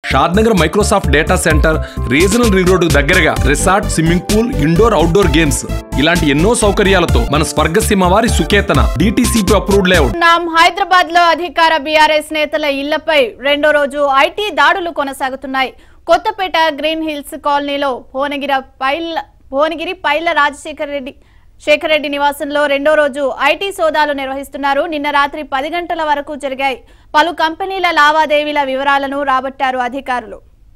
షాద్ Shadnagar Microsoft data centre regional ring road దగ్గరగా resort swimming pool indoor outdoor games ఇలాంటి ఎన్నో సౌకర్యాలతో మన స్వర్గసీమ వారి సుకేతన డిటిసిపి అప్రూవ్డ్ లేఅవుట్ నాం హైదరాబాద్ లో అధికార బీఆర్ఎస్ నేతల ఇళ్లపై రెండో రోజు ఐటీ దాడులు కొనసాగుతున్నాయి కొత్తపేట గ్రీన్ హిల్స్ కాలనీలో భువనగిరి పైల భువనగిరి పైల రాజశేఖర రెడ్డి శేఖర్ రెడ్డి నివాసంలో రెండో రోజు ఐటీ సోదాలు నిర్వహిస్తున్నారు నిన్న రాత్రి పది గంటల వరకు జరిగాయి పలు కంపెనీల లావాదేవీల వివరాలను రాబట్టారు అధికారులు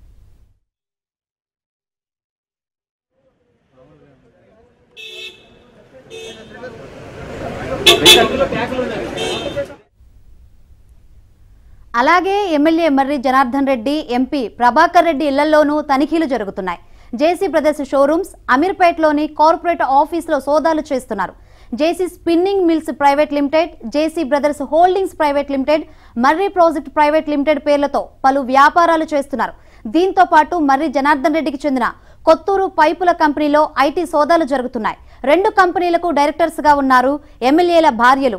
అలాగే ఎమ్మెల్యే మర్రి జనార్దన్ రెడ్డి ఎంపీ ప్రభాకర్ రెడ్డి ఇళ్లలోనూ తనిఖీలు జరుగుతున్నాయి జేసీ బ్రదర్స్ షోరూమ్స్ అమీర్పేట్లోని కార్పొరేట్ ఆఫీసులో సోదాలు చేస్తున్నారు JC spinning mills private limited JC brothers holdings private limited Marri project private limited పేర్లతో పలు వ్యాపారాలు చేస్తున్నారు దీంతో పాటు మర్రి జనార్దన్ రెడ్డికి చెందిన కొత్తూరు పైపుల కంపెనీలో ఐటీ సోదాలు జరుగుతున్నాయి రెండు కంపెనీలకు డైరెక్టర్స్ గా ఉన్నారు ఎమ్మెల్యేల భార్యలు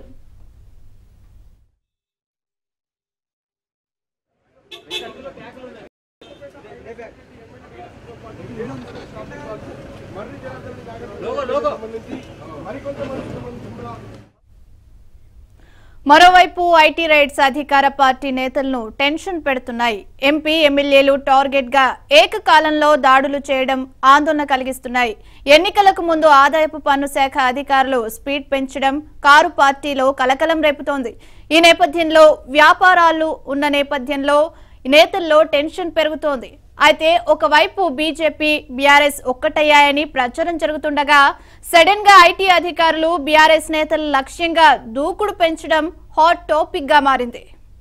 మరోవైపు ఐటీ రైట్స్ అధికార పార్టీ నేతలను టెన్షన్ పెడుతున్నాయి ఎంపీ ఎమ్మెల్యేలు టార్గెట్ గా ఏకకాలంలో దాడులు చేయడం ఆందోళన కలిగిస్తున్నాయి ఎన్నికలకు ముందు ఆదాయపు పన్ను శాఖ అధికారులు స్పీడ్ పెంచడం కారు పార్టీలో కలకలం రేపుతోంది ఈ నేపథ్యంలో వ్యాపారాలు ఉన్న నేపథ్యంలో నేతల్లో టెన్షన్ పెరుగుతోంది అయితే ఒకవైపు బీజేపీ బీఆర్ఎస్ ఒక్కటయ్యాయని ప్రచారం జరుగుతుండగా సడన్ గా ఐటీ అధికారులు బీఆర్ఎస్ నేతల లక్ష్యంగా దూకుడు పెంచడం హాట్ టాపిక్ గా మారింది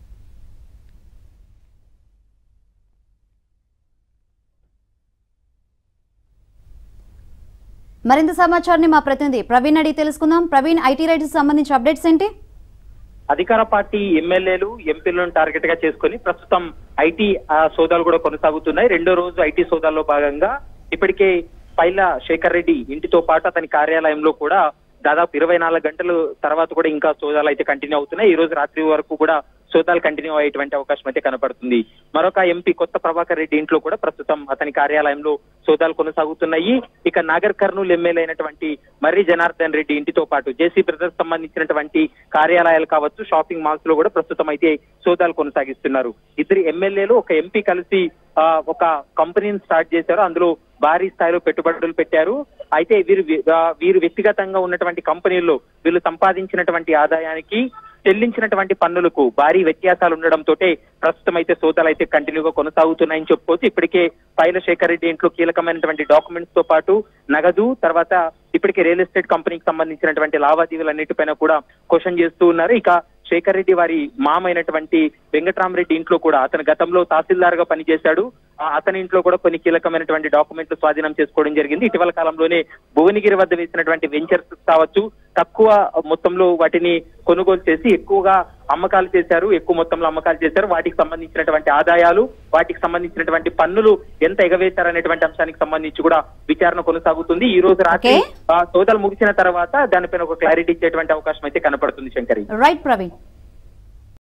మరింత సమాచారాన్ని మా ప్రతినిధి ప్రవీణ్ అడిగి తెలుసుకుందాం ప్రవీణ్ ఐటీ రైట్స్ సంబంధించి అప్డేట్స్ ఏంటి అధికార పార్టీ ఎమ్మెల్యేలు ఎంపీలను టార్గెట్ గా చేసుకుని ప్రస్తుతం ఐటీ ఆ, సోదాలు కూడా కొనసాగుతున్నాయి రెండో రోజు ఐటీ సోదాల్లో భాగంగా ఇప్పటికే పైల శేఖర్ రెడ్డి ఇంటితో పాటు అతని కార్యాలయంలో కూడా దాదాపు ఇరవై నాలుగు గంటల తర్వాత కూడా ఇంకా సోదాలు అయితే కంటిన్యూ అవుతున్నాయి ఈ రోజు రాత్రి వరకు కూడా సోదాలు కంటిన్యూ అయ్యేటువంటి అవకాశం అయితే కనపడుతుంది మరొక ఎంపీ కొత్త ప్రభాకర్ రెడ్డి ఇంట్లో కూడా ప్రస్తుతం అతని కార్యాలయంలో సోదాలు కొనసాగుతున్నాయి ఇక నాగర్ కర్నూలు ఎమ్మెల్యే అయినటువంటి మర్రి జనార్దన్ రెడ్డి ఇంటితో పాటు జేసీ బ్రదర్స్ సంబంధించినటువంటి కార్యాలయాలు కావచ్చు షాపింగ్ మాల్స్ లో కూడా ప్రస్తుతం అయితే సోదాలు కొనసాగిస్తున్నారు ఇద్దరు ఎమ్మెల్యేలు ఒక ఎంపీ కలిసి ఆ, ఒక కంపెనీని స్టార్ట్ చేశారు అందులో భారీ స్థాయిలో పెట్టుబడులు పెట్టారు అయితే వీరు వి- ఆ, వీరు వ్యక్తిగతంగా ఉన్నటువంటి కంపెనీల్లో వీళ్ళు సంపాదించినటువంటి ఆదాయానికి చెల్లించినటువంటి పన్నులకు భారీ వ్యత్యాసాలు ఉండడంతో ప్రస్తుతం అయితే సోదాలు అయితే కంటిన్యూగా కొనసాగుతున్నాయని చెప్పుకోవచ్చు ఇప్పటికే పైల శేఖర్ రెడ్డి ఇంట్లో కీలకమైనటువంటి డాక్యుమెంట్స్ తో పాటు నగదు తర్వాత ఇప్పటికే రియల్ ఎస్టేట్ కంపెనీకి సంబంధించినటువంటి లావాదేవీలన్నిటిపైన కూడా క్వశ్చన్ చేస్తూ ఉన్నారు ఇక శేఖర్ రెడ్డి వారి మామ అయినటువంటి వెంకట్రామరెడ్డి ఇంట్లో కూడా అతను గతంలో తహసీల్దార్ గా పనిచేశాడు ఆ అతని ఇంట్లో కూడా కొన్ని కీలకమైనటువంటి డాక్యుమెంట్లు స్వాధీనం చేసుకోవడం జరిగింది ఇటీవల కాలంలోనే భువనగిరి వద్ద వేసినటువంటి వెంచర్స్ కావచ్చు తక్కువ మొత్తంలో వాటిని కొనుగోలు చేసి ఎక్కువగా అమ్మకాలు చేశారు ఎక్కువ మొత్తంలో అమ్మకాలు చేశారు వాటికి సంబంధించినటువంటి ఆదాయాలు వాటికి సంబంధించినటువంటి పన్నులు ఎంత ఎగవేశారనేటువంటి అంశానికి సంబంధించి కూడా విచారణ కొనసాగుతుంది ఈ రోజు రాత్రి Okay. ఆ, సోదాలు ముగిసిన తర్వాత దానిపైన ఒక క్లారిటీ ఇచ్చేటువంటి అవకాశం అయితే కనపడుతుంది శంకరి రైట్ ప్రవీణ్